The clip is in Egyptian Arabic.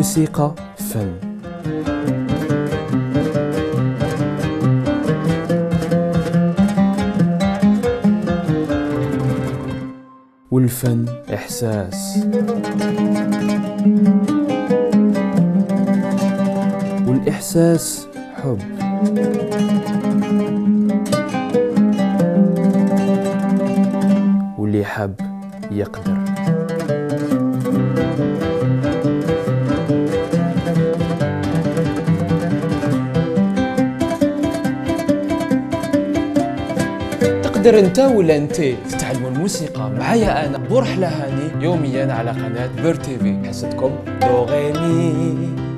الموسيقى فن والفن إحساس والإحساس حب واللي حب يقدر تقدر انت ولا انت تتعلموا الموسيقى معايا انا بورحلة هاني يوميا على قناة بير تيفي حصتكم دو غي مي